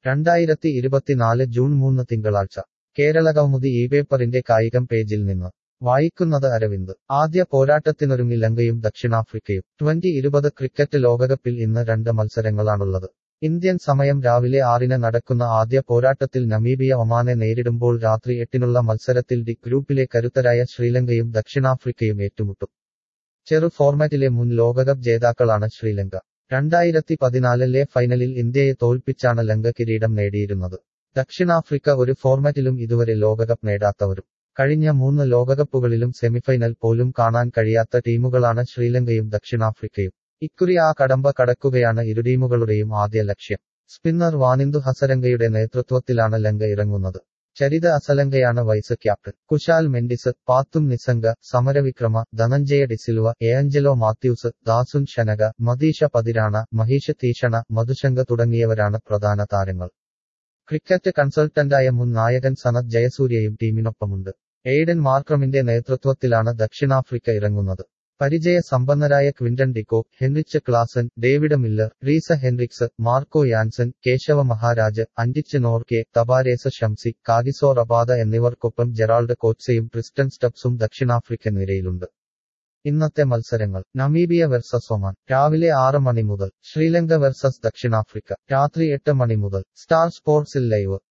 രണ്ടായിരത്തി ഇരുപത്തിനാല് ജൂൺ മൂന്ന് തിങ്കളാഴ്ച കേരള കൗമുദി ഈ പേപ്പറിന്റെ കായികം പേജിൽ നിന്ന് വായിക്കുന്നത് അരവിന്ദ് ആദ്യ പോരാട്ടത്തിനൊരുങ്ങി ലങ്കയും ദക്ഷിണാഫ്രിക്കയും ട്വന്റി ഇരുപത് ക്രിക്കറ്റ് ലോകകപ്പിൽ ഇന്ന് രണ്ട് മത്സരങ്ങളാണുള്ളത് ഇന്ത്യൻ സമയം രാവിലെ ആറിന് നടക്കുന്ന ആദ്യ പോരാട്ടത്തിൽ നമീബിയ ഒമാനെ നേരിടുമ്പോൾ രാത്രി എട്ടിനുള്ള മത്സരത്തിൽ ഡി ഗ്രൂപ്പിലെ കരുത്തരായ ശ്രീലങ്കയും ദക്ഷിണാഫ്രിക്കയും ഏറ്റുമുട്ടും ചെറു ഫോർമാറ്റിലെ മുൻ ലോകകപ്പ് ജേതാക്കളാണ് ശ്രീലങ്ക രണ്ടായിരത്തി പതിനാലിലെ ഫൈനലിൽ ഇന്ത്യയെ തോൽപ്പിച്ചാണ് ലങ്ക കിരീടം നേടിയിരുന്നത് ദക്ഷിണാഫ്രിക്ക ഒരു ഫോർമാറ്റിലും ഇതുവരെ ലോകകപ്പ് നേടാത്തവരും കഴിഞ്ഞ മൂന്ന് ലോകകപ്പുകളിലും സെമിഫൈനൽ പോലും കാണാൻ കഴിയാത്ത ടീമുകളാണ് ശ്രീലങ്കയും ദക്ഷിണാഫ്രിക്കയും ഇക്കുറി ആ കടമ്പ കടക്കുകയാണ് ഇരു ടീമുകളുടെയും ആദ്യ ലക്ഷ്യം സ്പിന്നർ വാനിന്ദു ഹസരംഗയുടെ നേതൃത്വത്തിലാണ് ലങ്ക ഇറങ്ങുന്നത് ചരിത അസലങ്കയാണ് വൈസ് ക്യാപ്റ്റൻ കുശാൽ മെൻഡിസ് പാത്തും നിസംഗ സമരവിക്രമ ധനഞ്ജയ ഡിസിൽവ ഏഞ്ചലോ മാത്യൂസ് ദാസുൻ ഷനക മതീഷ പതിരാണ മഹീഷ് തീഷണ മധുശങ്ക തുടങ്ങിയവരാണ് പ്രധാന താരങ്ങൾ ക്രിക്കറ്റ് കൺസൾട്ടന്റായ മുൻ നായകൻ സനത് ജയസൂര്യയും ടീമിനൊപ്പമുണ്ട് എയ്ഡൻ മാർക്രമിന്റെ നേതൃത്വത്തിലാണ് ദക്ഷിണാഫ്രിക്ക ഇറങ്ങുന്നത് പരിചയ സമ്പന്നരായ Quinton de Kock Heinrich Klaasen David Miller Reeza Hendricks Marco Jansen Keshav Maharaj Anrich Nortje Tabraiz Shamsi Kagiso Rabada എന്നിവർക്കൊപ്പം ജെറാൾഡ് കോറ്റ്സയും ക്രിസ്റ്റൻ സ്റ്റബ്സും ദക്ഷിണാഫ്രിക്കൻ നിരയിലുണ്ട് ഇന്നത്തെ മത്സരങ്ങൾ നമീബിയ വെർസസ് ഒമാൻ രാവിലെ ആറ് മണി മുതൽ ശ്രീലങ്ക വെർസസ് ദക്ഷിണാഫ്രിക്ക രാത്രി എട്ട് മണി മുതൽ സ്റ്റാർ സ്പോർട്സിൽ ലൈവ്